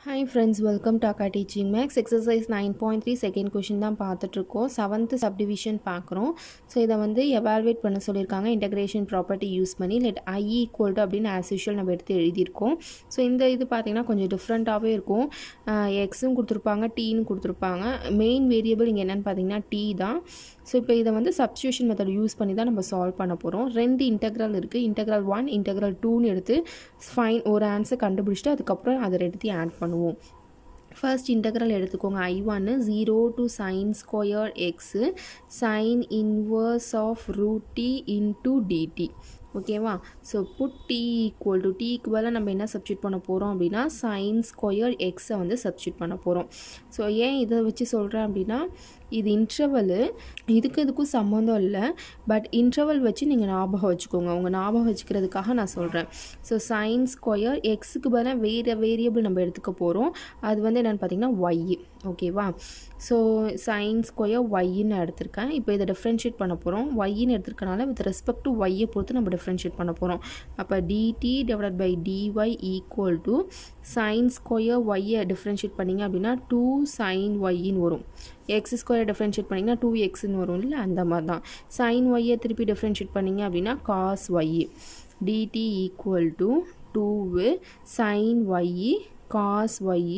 hi friends welcome to அக்கா teaching maths exercise nine point three second question தான் பார்த்துட்ருக்கோம் seventh subdivision பார்க்குறோம் so இதை வந்து எவால்வேட் பண்ண சொல்லியிருக்காங்க இன்டகிரேஷன் ப்ராப்பர்ட்டி யூஸ் பண்ணி லெட் ஐ ஈக்குவல் டு அப்படின்னு ஆஸ் யூஷுவல் நம்ம எடுத்து எழுதியிருக்கோம் ஸோ இந்த இது பார்த்திங்கன்னா கொஞ்சம் டிஃப்ரெண்ட்டாகவே இருக்கும் எக்ஸும் கொடுத்துருப்பாங்க டீன்னு கொடுத்துருப்பாங்க மெயின் வேரியபிள் இங்கே என்னென்னு பார்த்தீங்கன்னா டீ தான் ஸோ இப்போ இதை வந்து சப்ஸ்டியூஷன் மெத்தட் யூஸ் பண்ணி தான் நம்ம சால்வ் பண்ண போகிறோம் ரெண்டு இன்டெக்ரல் இருக்குது இன்டெக்ரல் ஒன் இன்டெக்ரல் டூன்னு எடுத்து ஃபைன் ஒரு ஆன்சர் கண்டுபிடிச்சிட்டு அதுக்கப்புறம் அதை ரெண்டுத்தையும் ஆட் பண்ணுவோம் ஃபர்ஸ்ட் இன்டெக்ரல் எடுத்துக்கோங்க ஐ ஒன்னு zero to sine square x sine inverse of root t into dt ஓகேவா so put t equal to டீக்கு பதிலாக நம்ம என்ன சப்ஸ்டியூட் பண்ண போகிறோம் அப்படின்னா சைன் ஸ்கொயர் எக்ஸை வந்து சப்ஸ்டியூட் பண்ண போகிறோம் ஸோ ஏன் இதை வச்சு சொல்கிறேன் அப்படின்னா இது இன்ட்ரவலு இதுக்கு இதுக்கும் சம்மந்தம் இல்லை பட் இன்ட்ரவல் வச்சு நீங்கள் ஞாபகம் வச்சுக்கோங்க உங்கள் ஞாபகம் வச்சுக்கிறதுக்காக நான் சொல்கிறேன் ஸோ சைன் ஸ்கொயர் எக்ஸுக்கு பதிலாக வேறு வேரியபிள் நம்ம எடுத்துக்க போகிறோம் அது வந்து என்னென்னு பார்த்தீங்கன்னா ஒய் ஓகேவா ஸோ சைன் ஸ்கொயர் ஒய்ன்னு எடுத்திருக்கேன் இப்போ இதை டிஃப்ரென்ஷியேட் பண்ண போகிறோம் ஒய்ன்னு எடுத்திருக்கனால வித் ரெஸ்பெக்ட் டு ஒய்யை பொறுத்து நம்ம டிஃப்ரென்ஷியேட் பண்ண போகிறோம் அப்போ dt divide by dy equal to sine square ஒய்யை டிஃப்ரென்ஷியேட் பண்ணிங்க அப்படின்னா டூ சைன் ஒய்ன்னு வரும் எக்ஸ் ஸ்கொயர் டிஃப்ரென்ஷியேட் பண்ணிங்கன்னா டூ எக்ஸ்னு வரும் இல்லை அந்த மாதிரி தான் சைன் ஒய்யை திருப்பி டிஃப்ரென்ஷியேட் பண்ணிங்க அப்படின்னா cos y dt equal to two sine y cos y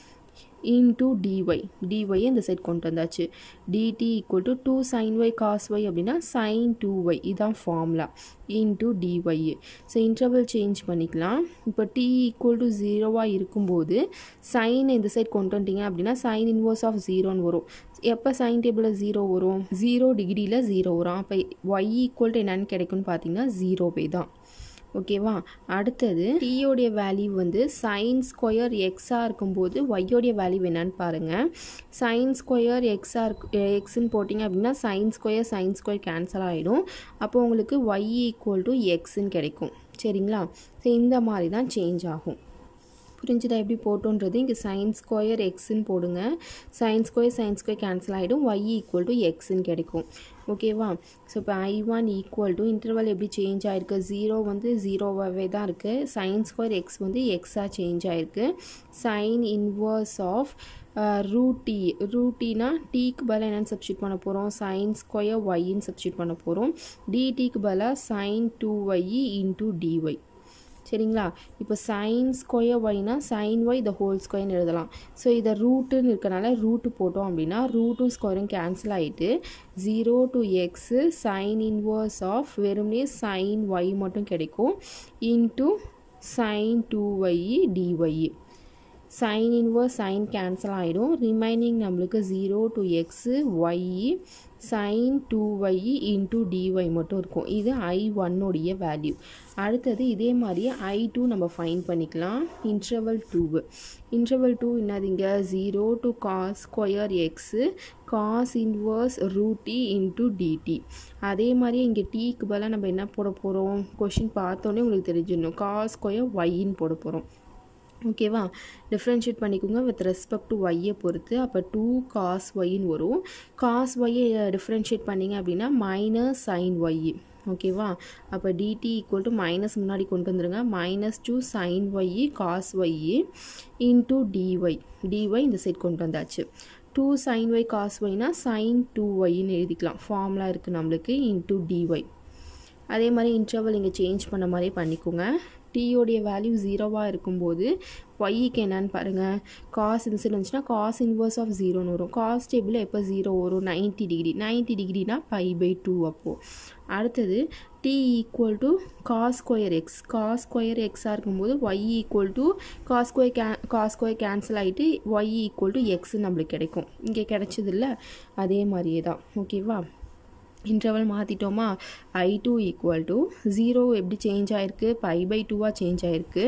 into dy dy இந்த சைட் கொண்டு வந்தாச்சு dt equal to two sine y cos y அப்படின்னா சைன் டூ ஒய் இதுதான் formula into dy so interval change பண்ணிக்கலாம் இப்போ D equal to ஜீரோவாக இருக்கும்போது sign இந்த சைட் கொண்டு வந்துட்டீங்க அப்படின்னா சைன் இன்வர்ஸ் ஆஃப் ஜீரோன்னு வரும் எப்போ சைன் டேபிளில் ஜீரோ வரும் ஜீரோ டிகிரியில் ஜீரோ வரும் அப்போ ஒய் ஈக்குவல் டு என்னென்னு கிடைக்கும்னு பார்த்தீங்கன்னா ஜீரோ பை தான் ஓகேவா அடுத்தது டீயோடைய வேல்யூ வந்து சைன் ஸ்கொயர் எக்ஸாக இருக்கும்போது ஒய்யோடைய வேல்யூ என்னன்னு பாருங்கள் சைன் ஸ்கொயர் எக்ஸாக இருக்கு எக்ஸ்ன்னு போட்டிங்க அப்படின்னா sine square sine square cancel ஆகிடும் அப்போ உங்களுக்கு ஒய் ஈக்குவல் டு எக்ஸ்ன்னு கிடைக்கும் சரிங்களா ஸோ இந்த மாதிரி தான் சேஞ்ச் ஆகும் புரிஞ்சுதா எப்படி போட்டோன்றது இங்கே சைன் ஸ்கொயர் எக்ஸ்ன்னு போடுங்க sine square sine square cancel ஆகிடும் ஒய் ஈக்குவல் டு எக்ஸ்ன்னு கிடைக்கும் ஓகேவா ஸோ இப்போ I one equal to interval எப்படி சேஞ்ச் ஆகிருக்கு ஜீரோ வந்து ஜீரோவாகவே தான் இருக்குது சைன் ஸ்கொயர் எக்ஸ் வந்து எக்ஸாக சேஞ்ச் ஆகிருக்கு சைன் இன்வர்ஸ் ஆஃப் ரூட்டி ரூட்டினா டீக்கு பதிலாக என்னென்னு சப்ஸ்டியூட் பண்ண போகிறோம் சைன் ஸ்கொயர் ஒய்ன்னு சப்ஸ்டியூட் பண்ண போகிறோம் டிடிக்கு பதிலாக sine two y into dy சரிங்களா இப்போ சைன் ஸ்கொயர் ஒய்னா சைன் ஒய் த ஹோல் ஸ்கொயர்னு எழுதலாம் ஸோ இதை ரூட்டுன்னு இருக்கனால ரூட்டு போட்டோம் அப்படின்னா ரூட்டும் ஸ்கொயரும் கேன்சல் ஆகிட்டு zero to x sine inverse of வெறுமனே சைன் ஒய் மட்டும் கிடைக்கும் into sine two y dy sine inverse sine cancel ஆகிடும் ரிமைனிங் நம்மளுக்கு zero to x y sine two y into dy மட்டும் இருக்கும் இது ஐ ஒன்னுடைய வேல்யூ அடுத்தது இதே மாதிரியே ஐ டூ நம்ம ஃபைன் பண்ணிக்கலாம் இன்ட்ரவல் டூவு இன்ட்ரவல் டூ என்னதுங்க zero to cos square x cos inverse root t into dt அதே மாதிரி இங்கே டீக்கு பதிலாக நம்ம என்ன போட போகிறோம் கொஷின் பார்த்தோன்னே உங்களுக்கு தெரிஞ்சிடணும் காஸ் ஸ்கொயர் ஒய்ன்னு போட போகிறோம் ஓகேவா டிஃப்ரென்ஷியேட் பண்ணிக்கோங்க வித் ரெஸ்பெக்ட் டு ஒய்யை பொறுத்து அப்போ டூ காஸ் ஒய்ன்னு வரும் காஸ் ஒய்யை டிஃப்ரென்ஷியேட் பண்ணிங்க அப்படின்னா மைனஸ் சைன் ஒய் ஓகேவா அப்போ டிடி ஈக்குவல் டு மைனஸ் முன்னாடி கொண்டு வந்துருங்க minus two sine y cos y into dy dy இந்த சைட் கொண்டு வந்தாச்சு டூ சைன் ஒய் காஸ் ஒய்னா சைன் டூ ஒய்ன்னு எழுதிக்கலாம் ஃபார்முலா இருக்குது நம்மளுக்கு இன்டூ டிஒய் அதே மாதிரி இன்டர்வல் இங்கே சேஞ்ச் பண்ண மாதிரி பண்ணிக்கோங்க டீயோடைய வேல்யூ ஜீரோவாக இருக்கும்போது ஒய்க்கு என்னன்னு பாருங்கள் காஸ் இன்சிட் வந்துச்சுன்னா காஸ் இன்வர்ஸ் ஆஃப் ஜீரோன்னு வரும் காஸ் டேபிளில் எப்போ ஜீரோ வரும் நைன்ட்டி டிகிரி நைன்ட்டி டிகிரினா பை பை டூ அப்போது அடுத்தது t equal to cos square x cos square எக்ஸாக இருக்கும்போது y equal to cos square கே காஸ் ஸ்கொயர் கேன்சல் ஆகிட்டு ஒய் ஈக்குவல் டு எக்ஸ் நம்மளுக்கு கிடைக்கும் இங்கே கிடைச்சதில்ல அதே மாதிரியே தான் ஓகேவா இன்டர்வல் மாற்றிட்டோமா I two equal to zero எப்படி சேஞ்ச் ஆகிருக்கு பை பை டூவாக சேஞ்ச் ஆகிருக்கு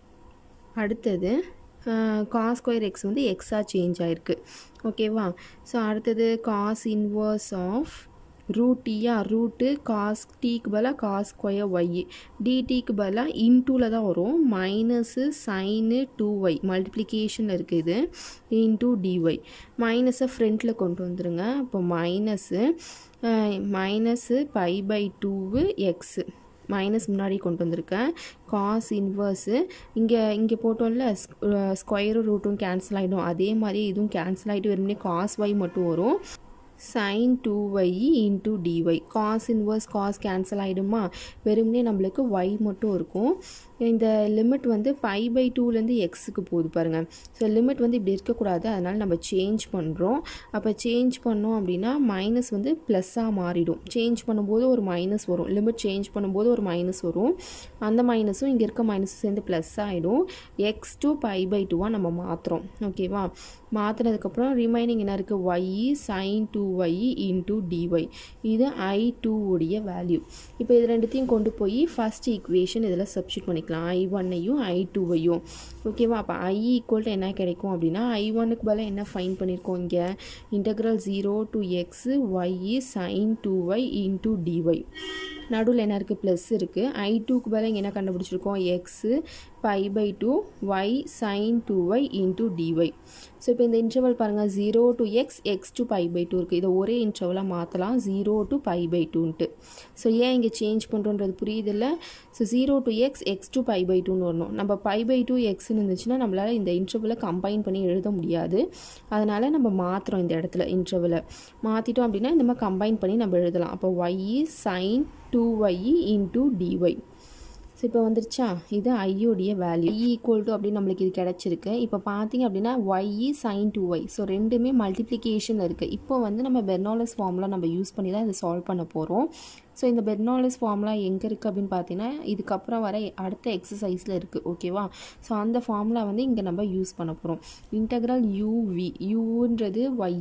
அடுத்தது காஸ் ஸ்கொயர் எக்ஸ் வந்து எக்ஸாக சேஞ்ச் ஆகிருக்கு ஓகேவா ஸோ அடுத்தது காஸ் இன்வர்ஸ் ஆஃப் ரூட் டீயா ரூட்டு காஸ் டீக்கு பதிலாக காஸ் ஸ்கொயர் ஒய் டிடிக்கு பதிலாக இன்டூவில் தான் வரும் மைனஸு சைனு டூ ஒய் மல்டிப்ளிகேஷனில் இருக்குது இன்டூ டிஒய் மைனஸை ஃப்ரண்ட்டில் கொண்டு வந்துருங்க அப்போ minus minus pi by two x minus முன்னாடி கொண்டு வந்திருக்கேன் காஸ் இன்வர்ஸு இங்கே இங்கே போட்டோம்ல ஸ்கொயரும் ரூட்டும் கேன்சல் ஆகிடும் அதே மாதிரி இதுவும் கேன்சல் ஆகிட்டு வெறுமனே காஸ் ஒய் மட்டும் வரும் sine two y into dy cos inverse cos கேன்சல் ஆகிடுமா வெறுமனே நம்மளுக்கு ஒய் மட்டும் இருக்கும் இந்த லிமிட் வந்து பை பை டூலேருந்து எக்ஸுக்கு போகுது பாருங்கள் ஸோ லிமிட் வந்து இப்படி இருக்கக்கூடாது அதனால் நம்ம சேஞ்ச் பண்ணுறோம் அப்போ சேஞ்ச் பண்ணோம் அப்படின்னா மைனஸ் வந்து ப்ளஸ்ஸாக மாறிடும் சேஞ்ச் பண்ணும்போது ஒரு மைனஸ் வரும் லிமிட் சேஞ்ச் பண்ணும்போது ஒரு மைனஸ் வரும் அந்த மைனஸும் இங்கே இருக்க மைனஸும் சேர்ந்து ப்ளஸ் ஆகிடும் எக்ஸ் டூ பை பை டூவாக நம்ம மாற்றுறோம் ஓகேவா மாற்றினதுக்கப்புறம் ரிமைனிங் என்ன இருக்குது y sine two y into dy இது ஐ டூ உடைய வேல்யூ இப்போ இது ரெண்டுத்தையும் கொண்டு போய் ஃபஸ்ட் ஈக்குவேஷன் இதில் சப்ஸ்டியூட் பண்ணிக்கலாம் ஐ ஒன்னையும் ஐ டூவையும் ஓகேவா அப்போ ஐ ஈக்குவல் டு என்ன கிடைக்கும் அப்படின்னா ஐ ஒன்னுக்கு பதிலாக என்ன ஃபைன் பண்ணியிருக்கோம் இங்கே integral zero to x y sine two y into dy நடுவில் என்ன இருக்குது ப்ளஸ் இருக்குது ஐ டூக்கு பதிலாக இங்கே என்ன கண்டுபிடிச்சிருக்கோம் x pi by two y sine two y into dy so இப்போ இந்த இன்டர்வல் பாருங்கள் zero to x x to pi by two இருக்குது இதை ஒரே இன்டர்வலாக மாற்றலாம் ஜீரோ டு பை பை டூன்ட்டு ஸோ ஏன் இங்கே சேஞ்ச் பண்ணுறோன்றது புரியுதில்ல so zero to x x to pi by டூன்னு வரணும் நம்ம பை பை டூ எக்ஸ்னு இருந்துச்சுன்னா நம்மளால் இந்த இன்டர்வலை கம்பைன் பண்ணி எழுத முடியாது அதனால் நம்ம மாற்றுறோம் இந்த இடத்துல இன்டர்வலை மாற்றிட்டோம் அப்படின்னா இந்த மாதிரி கம்பைன் பண்ணி நம்ம எழுதலாம் அப்போ y sine two y into dy so இப்போ வந்துருச்சா இது ஐயோடைய வேல்யூ ஐ ஈக்குவல் டு அப்படின்னு நம்மளுக்கு இது கிடச்சிருக்கு இப்போ பார்த்தீங்க அப்படின்னா y sine two y so ரெண்டுமே மல்டிப்ளிகேஷன் இருக்குது இப்போ வந்து நம்ம பெர்னாலஸ் ஃபார்முலா நம்ம யூஸ் பண்ணி தான் இதை சால்வ் பண்ண போகிறோம் ஸோ இந்த பெர்னாலஸ் ஃபார்முலா எங்கே இருக்குது அப்படின்னு பார்த்தீங்கன்னா இதுக்கப்புறம் வர அடுத்த எக்ஸசைஸில் இருக்குது ஓகேவா ஸோ அந்த ஃபார்முலா வந்து இங்கே நம்ம யூஸ் பண்ண போகிறோம் இன்டெக்ரல் யூவி யூன்றது ஒய்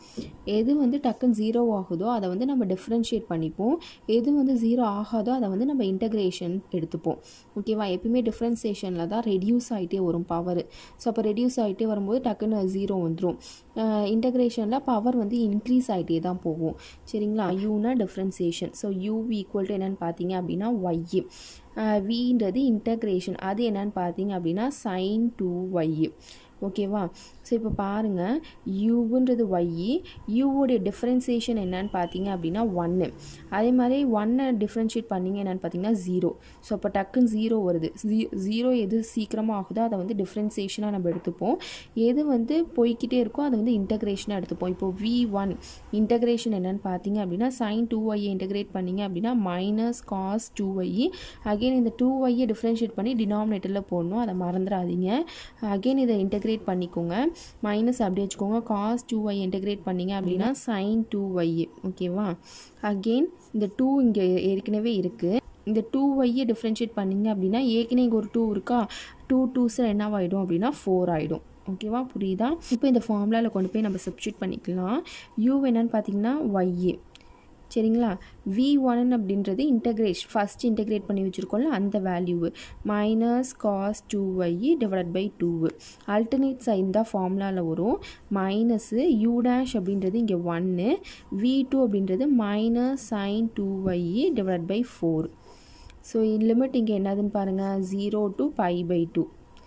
எது வந்து டக்குன்னு ஜீரோ ஆகுதோ அதை வந்து நம்ம டிஃப்ரென்ஷியேட் பண்ணிப்போம் எது வந்து ஜீரோ ஆகாதோ அதை வந்து நம்ம இன்டகிரேஷன் எடுத்துப்போம் ஓகேவா எப்பயுமே டிஃப்ரென்சேஷனில் தான் ரெடியூஸ் ஆகிட்டே வரும் பவர் ஸோ அப்போ ரெடியூஸ் ஆகிட்டே வரும்போது டக்குன்னு ஜீரோ வந்துடும் இன்டகிரேஷனில் பவர் வந்து இன்க்ரீஸ் ஆகிட்டே தான் போகும் சரிங்களா யூனா differentiation so u equal to என்னென்னு பார்த்தீங்க அப்படின்னா ஒய் வின்றது இன்டகிரேஷன் அது என்னன்னு பார்த்தீங்க அப்படின்னா சைன் டூ ஒய் ஓகேவா ஸோ இப்போ பாருங்கள் யூன்றது ஒய் யூவோடைய டிஃப்ரென்சியேஷன் என்னன்னு பார்த்தீங்க அப்படின்னா ஒன்று அதே மாதிரி ஒன்னை டிஃப்ரென்ஷியேட் பண்ணிங்க என்னென்னு பார்த்தீங்கன்னா ஜீரோ ஸோ அப்போ டக்குன்னு ஜீரோ வருது ஜீரோ எது சீக்கிரமாக ஆகுதோ அதை வந்து டிஃப்ரென்சியேஷனாக நம்ம எடுத்துப்போம் எது வந்து போய்கிட்டே இருக்கோ அதை வந்து இன்டகிரேஷனாக எடுத்துப்போம் இப்போ வி ஒன் இன்டகிரேஷன் என்னென்னு பார்த்தீங்க அப்படின்னா சைன் டூ ஒய்யை இன்டகிரேட் பண்ணிங்க அப்படின்னா minus cos two y again இந்த டூ ஒய்யை டிஃப்ரென்ஷியேட் பண்ணி டினாமினேட்டரில் போடணும் அதை மறந்துடாதீங்க அகெயின் இதை இன்டகிரேட் பண்ணிக்கோங்க மைனஸ் அப்படி வச்சுக்கோங்க காஸ் டூ ஒய் இன்டகிரேட் பண்ணிங்க அப்படின்னா சைன் டூ ஒய் ஓகேவா அகெயின் இந்த டூ இங்கே ஏற்கனவே இருக்குது இந்த டூ ஒய்யை டிஃப்ரென்ஷியேட் பண்ணிங்க அப்படின்னா ஏற்கனவே இங்கே ஒரு டூ இருக்கா டூ டூஸில் என்னவாயிடும் அப்படின்னா ஃபோர் ஆகிடும் ஓகேவா புரியுதா இப்போ இந்த ஃபார்முலாவில் கொண்டு போய் நம்ம சப்ஸ்டியூட் பண்ணிக்கலாம் யூ என்னன்னு பார்த்தீங்கன்னா ஒய்ஏ சரிங்களா வி ஒன் அப்படின்றது இன்டகிரேஷ் ஃபஸ்ட் இன்டகிரேட் பண்ணி வச்சுருக்கோம்ல அந்த value minus cos two y divide by two alternate sine தான் ஃபார்முலாவில் வரும் மைனஸு யூ டேஷ் அப்படின்றது இங்கே ஒன்று வி டூ அப்படின்றது minus sine two y divide by four so limit இங்கே என்னதுன்னு பாருங்கள் zero to pi by two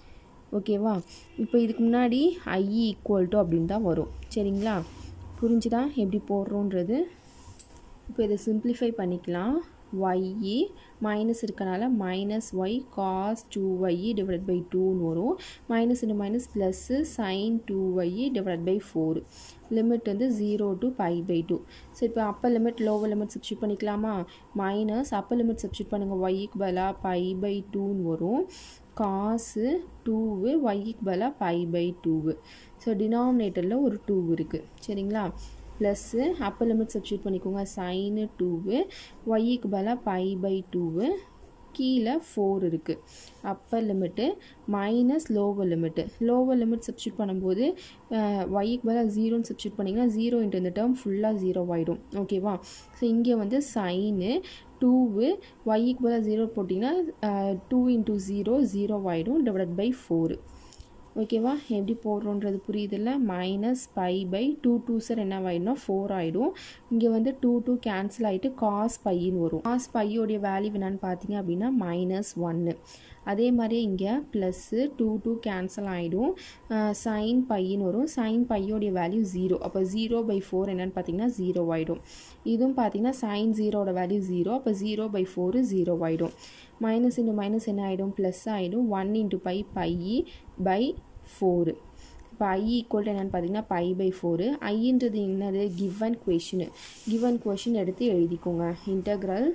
ஓகேவா இப்போ இதுக்கு முன்னாடி ஐ ஈக்குவல் டு அப்படின்னு தான் வரும் சரிங்களா புரிஞ்சுதா எப்படி போடுறோன்றது இப்போ இதை சிம்பிளிஃபை பண்ணிக்கலாம் ஒய்இ மைனஸ் இருக்கனால minus y cos two y divide by டூன்னு வரும் minus into minus plus sine two y divide by four limit வந்து zero to pi by two so இப்போ upper limit lower limit substitute பண்ணிக்கலாமா minus upper limit substitute பண்ணுங்கள் ஒய்க்கு பதிலாக pi by டூன்னு வரும் காசு டூவு ஒய்க்கு பதிலாக பை பை டூவு ஸோ டினாமினேட்டரில் ஒரு டூ இருக்குது சரிங்களா ப்ளஸ்ஸு அப்பர் லிமிட் சப்ஸ்டியூட் பண்ணிக்கோங்க சைனு டூவு ஒய்க்கு பதிலாக பை பை டூவு கீழே ஃபோர் இருக்குது upper limit minus lower limit lower limit substitute பண்ணும்போது ஒய்க்கு பதிலாக ஜீரோன்னு சப்ஸ்டியூட் பண்ணிங்கன்னா ஜீரோ இன்ட்டு இந்த டேர்ம் ஃபுல்லாக ஜீரோ ஆகிடும் ஓகேவா ஸோ இங்கே வந்து சைனு டூவு ஒய்க்கு பதிலாக ஜீரோ போட்டிங்கன்னா டூ இன்ட்டு ஜீரோ ஜீரோ ஆகிடும் டிவைட் பை ஃபோரு ஓகேவா எப்படி போடுறோன்றது புரியுதில்ல minus pi by two two sir என்ன ஆகிடும்னா ஃபோர் ஆகிடும் இங்கே வந்து டூ டூ கேன்சல் ஆகிட்டு காஸ் பையின்னு வரும் காஸ் பையோடைய வேல்யூ என்னன்னு பார்த்தீங்க அப்படின்னா மைனஸ் ஒன்று அதே மாதிரி இங்கே ப்ளஸ்ஸு டூ டூ கேன்சல் ஆகிடும் சைன் பையின்னு வரும் சைன் பையோடைய வேல்யூ ஜீரோ அப்போ ஜீரோ பை ஃபோர் என்னென்னு பார்த்தீங்கன்னா ஜீரோ ஆகிடும் இதுவும் பார்த்தீங்கன்னா சைன் ஜீரோட வேல்யூ ஜீரோ அப்போ ஜீரோ பை ஃபோரு ஜீரோ ஆகிடும் மைனஸ் இன்ட்டு மைனஸ் என்ன ஆகிடும் ப்ளஸ் ஆகிடும் one into pi pi by four இப்போ ஐ ஈக்குவல் என்னென்னு பார்த்தீங்கன்னா பை பை ஃபோரு ஐன்றது என்னது கிவன் கொஷினு கிவன் கொஷின் எடுத்து எழுதிக்கோங்க integral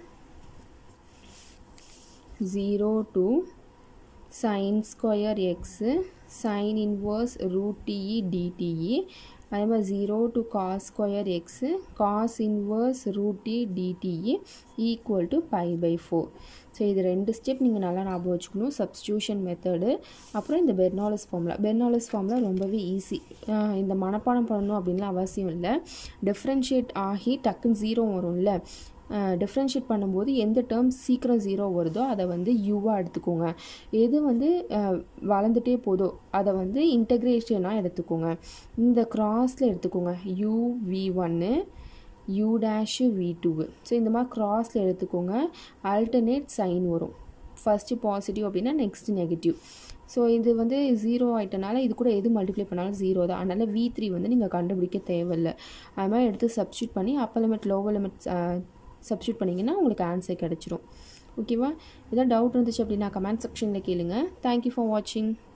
zero to sine square x sine inverse root t d t அதே மாதிரி zero to cos square x cos inverse root t d t equal to pi by four so இது ரெண்டு step நீங்கள் நல்லா ஞாபகம் வச்சுக்கணும் சப்ஸ்டியூஷன் மெத்தடு அப்புறம் இந்த பெர்னாலஸ் ஃபார்முலா பெர்னாலஸ் ஃபார்முலா ரொம்பவே ஈஸி இந்த மனப்பாடம் பண்ணணும் அப்படின்லாம் அவசியம் இல்லை டிஃப்ரென்ஷியேட் ஆகி டக்குன்னு ஜீரோ வரும்ல டிஃப்ரென்ஷியேட் பண்ணும்போது எந்த டேர்ம் சீக்கிரம் ஜீரோ வருதோ அதை வந்து யூவாக எடுத்துக்கோங்க எது வந்து வளர்ந்துட்டே போதோ அதை வந்து இன்டகிரேஷனாக எடுத்துக்கோங்க இந்த க்ராஸில் எடுத்துக்கோங்க யூ வி ஒன்று u dash v two so இந்த மாதிரி க்ராஸில் எடுத்துக்கோங்க ஆல்டர்னேட் சைன் வரும் ஃபஸ்ட்டு பாசிட்டிவ் அப்படின்னா நெக்ஸ்ட் நெகட்டிவ் ஸோ இது வந்து ஜீரோ ஆகிட்டனால இது கூட எது மல்டிப்ளை பண்ணாலும் ஜீரோ தான் அதனால் வி த்ரீ வந்து நீங்கள் கண்டுபிடிக்க தேவையில்லை அது மாதிரி எடுத்து சப்ஸ்டியூட் பண்ணி upper limit lower limit substitute பண்ணிங்கன்னா உங்களுக்கு ஆன்சர் கிடச்சிரும் ஓகேவா எதாவது டவுட் இருந்துச்சு அப்படின்னா கமெண்ட் செக்ஷனில் கேளுங்க தேங்க்யூ ஃபார் வாட்சிங்